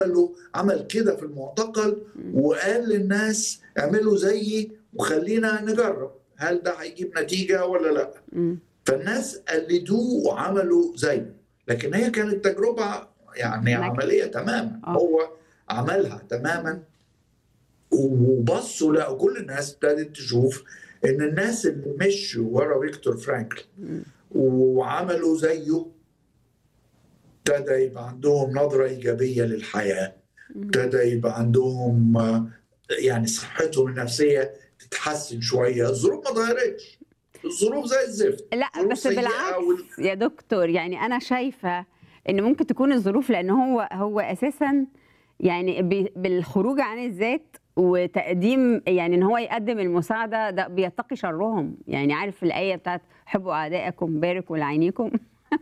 له عمل كده في المعتقل وقال للناس اعملوا زيي وخلينا نجرب هل ده هيجيب نتيجه ولا لا مم. فالناس قلدوه وعملوا زيه لكن هي كانت تجربه يعني ناجحة. عمليه تماما آه. هو عملها تماما وبصوا لقوا كل الناس ابتدت تشوف ان الناس اللي مشوا ورا فيكتور فرانكل مم. وعملوا زيه ابتدى يبقى عندهم نظرة إيجابية للحياة ابتدى يبقى عندهم آه، يعني صحتهم النفسية تتحسن شوية الظروف ما اتغيرتش الظروف زي الزفت لا ظروف بس سيئة بالعكس وال- يا دكتور يعني انا شايفه ان ممكن تكون الظروف لان هو هو اساسا يعني بي- بالخروج عن الذات وتقديم يعني ان هو يقدم المساعده ده بيتقي شرهم يعني عارف الايه بتاعت حبوا اعدائكم باركوا لعينيكم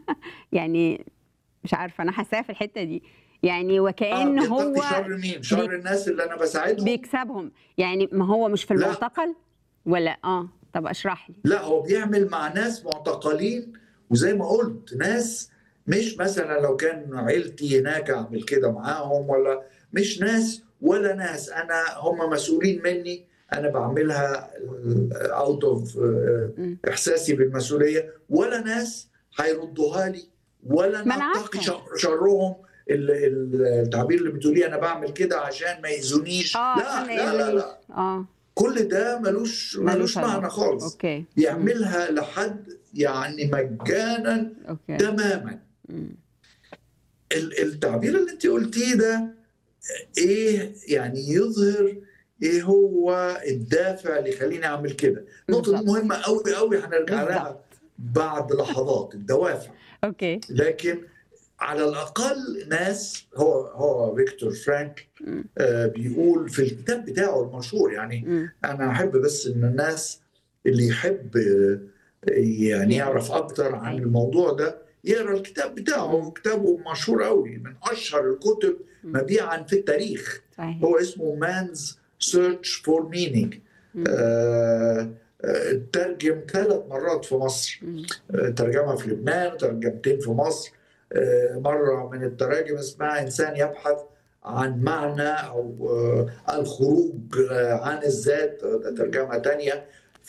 يعني مش عارفه انا حاساها في الحته دي يعني وكأن آه، هو بيتقي شر مين؟ شر بي- الناس اللي أنا بساعدهم؟ بيكسبهم يعني ما هو مش في لا. المعتقل ولا اه طب اشرح لي لا هو بيعمل مع ناس معتقلين وزي ما قلت ناس مش مثلا لو كان عيلتي هناك اعمل كده معاهم ولا مش ناس ولا ناس انا هم مسؤولين مني انا بعملها اوت اوف مم. احساسي بالمسؤوليه ولا ناس هيردوها لي ولا ما أنا نتقي عارفة. شر- شرهم ال- ال- التعبير اللي بتقوليه انا بعمل كده عشان ما يأذونيش اه لا عشان ما لا لا يأذونيش. لا اه كل ده ملوش ملوش علاقة. معنى خالص اوكي يعملها لحد يعني مجانا اوكي تماما مم. ال- التعبير اللي انت قلتيه ده ايه يعني يظهر ايه هو الدافع اللي يخليني اعمل كده النقطه دي بالظبط. مهمه قوي قوي هنرجع لها بالظبط. بعد لحظات الدوافع اوكي لكن على الاقل ناس هو هو فيكتور فرانك مم. آه بيقول في الكتاب بتاعه المشهور يعني مم. انا احب بس ان الناس اللي يحب آه، يعني يعرف اكتر عن أيوة. الموضوع ده يقرا الكتاب بتاعه مم. كتابه مشهور قوي من اشهر الكتب مم. مبيعا في التاريخ صحيح هو اسمه Man's Search for Meaning مم. آه، آه، ترجم ثلاث مرات في مصر مم. آه، ترجمها في لبنان ترجمتين في مصر آه، مرة من التراجم اسمها إنسان يبحث عن معنى أو آه، الخروج آه، عن الذات آه، ده ترجمة تانية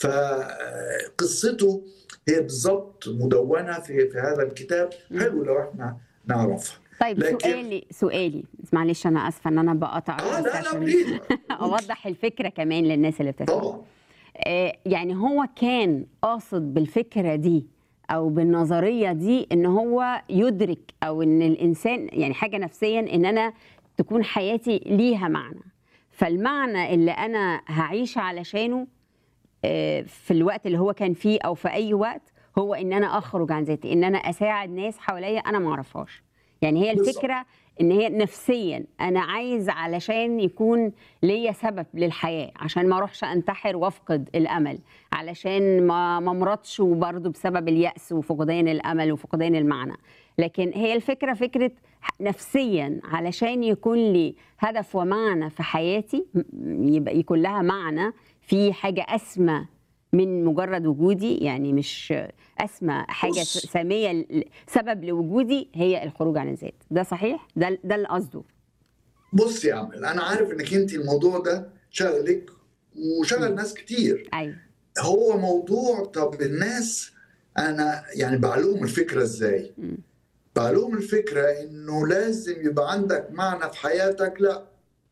فقصته هي بالضبط مدونة في في هذا الكتاب حلو لو احنا نعرفها طيب لكن- سؤالي سؤالي معلش انا اسفه ان انا بقطع اه بس لا لا عشان بليز اوضح الفكره كمان للناس اللي بتسمع طبعا آه، يعني هو كان قاصد بالفكره دي او بالنظريه دي ان هو يدرك او ان الانسان يعني حاجه نفسيا ان انا تكون حياتي ليها معنى فالمعنى اللي انا هعيش علشانه آه، في الوقت اللي هو كان فيه او في اي وقت هو ان انا اخرج عن ذاتي ان انا اساعد ناس حواليا انا ما اعرفهاش يعني هي بالظبط. الفكره ان هي نفسيا انا عايز علشان يكون ليا سبب للحياه عشان ما اروحش انتحر وافقد الامل علشان ما ما امرضش وبرضه بسبب الياس وفقدان الامل وفقدان المعنى لكن هي الفكره فكره نفسيا علشان يكون لي هدف ومعنى في حياتي م- يبقى يكون لها معنى في حاجه اسمى من مجرد وجودي يعني مش اسمى حاجه بص. ساميه ل- سبب لوجودي هي الخروج عن الذات ده صحيح ده ده اللي قصده بص يا عمل انا عارف انك انت الموضوع ده شغلك وشغل ناس كتير ايوه هو موضوع طب الناس انا يعني بعلوم الفكره ازاي مم. بعلوم الفكره انه لازم يبقى عندك معنى في حياتك لا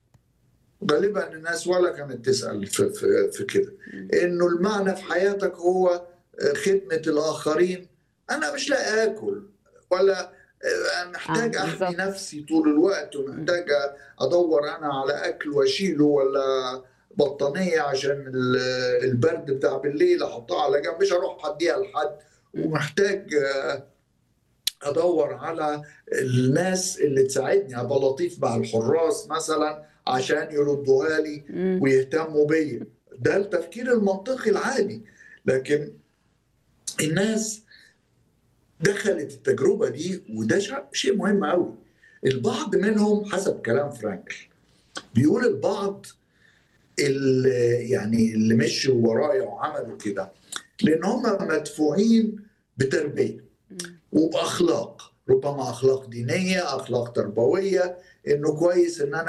غالبا الناس ولا كانت تسال في, في, في كده انه المعنى في حياتك هو خدمه الاخرين انا مش لاقي اكل ولا أنا محتاج آه، احمي بالظبط. نفسي طول الوقت ومحتاج ادور انا على اكل واشيله ولا بطانيه عشان ال- البرد بتاع بالليل احطها على جنب مش هروح اديها لحد ومحتاج آه، ادور على الناس اللي تساعدني ابقى لطيف مع الحراس مثلا عشان يردوها لي مم. ويهتموا بيا ده التفكير المنطقي العادي لكن الناس دخلت التجربه دي وده شع- شيء مهم قوي البعض منهم حسب كلام فرانكل بيقول البعض اللي يعني اللي مشوا ورايا وعملوا كده لان هم مدفوعين بتربيه وباخلاق ربما اخلاق دينيه اخلاق تربويه انه كويس ان انا